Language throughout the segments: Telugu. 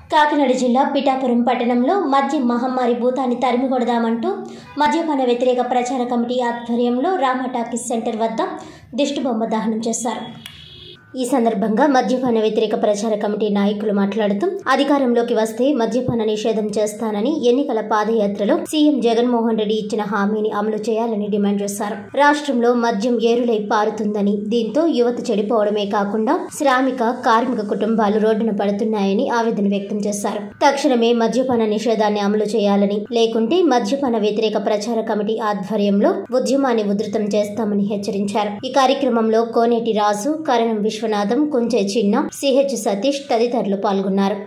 కాకినాడ జిల్లా పిఠాపురం పట్టణంలో మద్యం మహమ్మారి భూతాన్ని తరిమి కొడదామంటూ మద్యపాన వ్యతిరేక ప్రచార కమిటీ ఆధ్వర్యంలో రామ టాకీస్ సెంటర్ వద్ద దిష్టిబొమ్మ దహనం చేశారు ఈ సందర్భంగా మద్యపాన వ్యతిరేక ప్రచార కమిటీ నాయకులు మాట్లాడుతూ అధికారంలోకి వస్తే మద్యపాన నిషేధం చేస్తానని ఎన్నికల పాదయాత్రలో సీఎం జగన్మోహన్ రెడ్డి ఇచ్చిన హామీని అమలు చేయాలని డిమాండ్ చేశారు రాష్ట్రంలో మద్యం ఏరులై పారుతుందని దీంతో యువత చెడిపోవడమే కాకుండా శ్రామిక కార్మిక కుటుంబాలు రోడ్డున పడుతున్నాయని ఆవేదన వ్యక్తం చేశారు తక్షణమే మద్యపాన నిషేధాన్ని అమలు చేయాలని లేకుంటే మద్యపాన వ్యతిరేక ప్రచార కమిటీ ఆధ్వర్యంలో ఉద్యమాన్ని ఉధృతం చేస్తామని హెచ్చరించారు ఈ కార్యక్రమంలో కోనేటి రాజు కరణం విశ్వనాథం కుంచే చిన్న సిహెచ్ సతీష్ తదితరులు పాల్గొన్నారు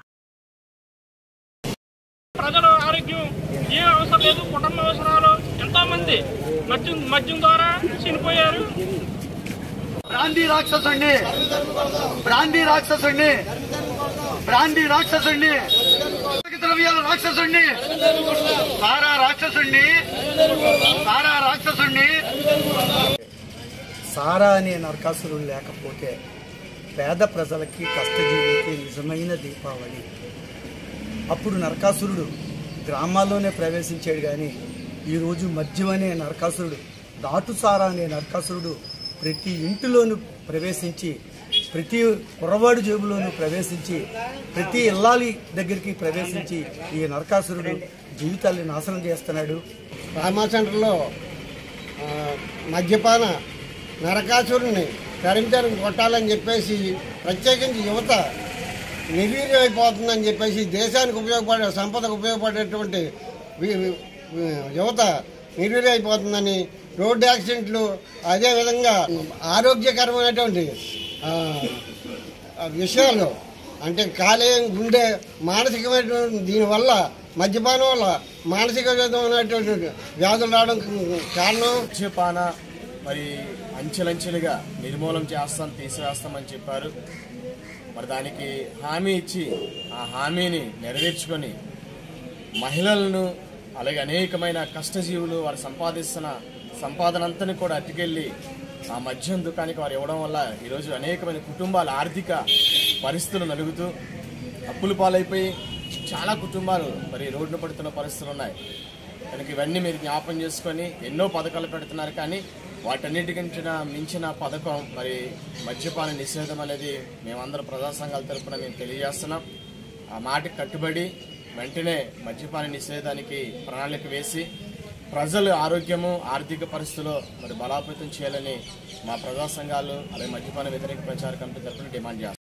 ప్రజల ఆరోగ్యం ఏం అవసరం లేదు కుటుంబ అవసరాలు ఎంతో మంది మద్యం మద్యం ద్వారా చనిపోయారు బ్రాందీ రాక్షసుణ్ణి బ్రాందీ రాక్షసుణ్ణి బ్రాందీ రాక్షసుణ్ణి ద్రవ్యాల రాక్షసుణ్ణి సారా రాక్షసుణ్ణి సారా రాక్షసుణ్ణి సారా అనే నరకాసురుడు లేకపోతే పేద ప్రజలకి కష్టజీవులకి నిజమైన దీపావళి అప్పుడు నరకాసురుడు గ్రామాల్లోనే ప్రవేశించాడు కానీ ఈరోజు మద్యం అనే నరకాసురుడు దాటుసారా అనే నరకాసురుడు ప్రతి ఇంటిలోనూ ప్రవేశించి ప్రతి కుర్రవాడు జేబులోనూ ప్రవేశించి ప్రతి ఇల్లాలి దగ్గరికి ప్రవేశించి ఈ నరకాసురుడు జీవితాల్ని నాశనం చేస్తున్నాడు రామా సెంటర్లో ఆ, మద్యపాన నరకాసురుని తరిమితరం కొట్టాలని చెప్పేసి ప్రత్యేకించి యువత నిర్వీర్యమైపోతుందని చెప్పేసి దేశానికి ఉపయోగపడే సంపదకు ఉపయోగపడేటువంటి వి- వి- యువత నిర్వీర్యమైపోతుందని రోడ్డు యాక్సిడెంట్లు అదేవిధంగా ఆరోగ్యకరమైనటువంటి ఆ, ఆ విషయాలు అంటే కాలేయం గుండె మానసికమైనటువంటి దీనివల్ల మద్యపానం వల్ల మానసిక విధమైనటువంటి వ్యాధులు రావడం కారణం మద్యపాన మరి అంచెలంచెలుగా నిర్మూలన చేస్తాం తీసివేస్తామని చెప్పారు మరి దానికి హామీ ఇచ్చి ఆ హామీని నెరవేర్చుకొని మహిళలను అలాగే అనేకమైన కష్టజీవులు వారు సంపాదిస్తున్న సంపాదన అంతని కూడా అట్టుకెళ్ళి ఆ మద్యం దుకాణానికి వారు ఇవ్వడం వల్ల ఈరోజు అనేకమైన కుటుంబాల ఆర్థిక పరిస్థితులు నలుగుతూ అప్పులు పాలైపోయి చాలా కుటుంబాలు మరి రోడ్డున పడుతున్న పరిస్థితులు ఉన్నాయి కనుక ఇవన్నీ మీరు జ్ఞాపం చేసుకొని ఎన్నో పథకాలు పెడుతున్నారు కానీ వాటన్నిటికంటే మించిన పథకం మరి మద్యపాన నిషేధం అనేది మేమందరం ప్రజా సంఘాల తరపున మేము తెలియజేస్తున్నాం ఆ మాటకి కట్టుబడి వెంటనే మద్యపాన నిషేధానికి ప్రణాళిక వేసి ప్రజల ఆరోగ్యము ఆర్థిక పరిస్థితుల్లో మరి బలోపేతం చేయాలని మా ప్రజా సంఘాలు అలాగే మద్యపాన వ్యతిరేక ప్రచార కమిటీ తరపున డిమాండ్ చేస్తాం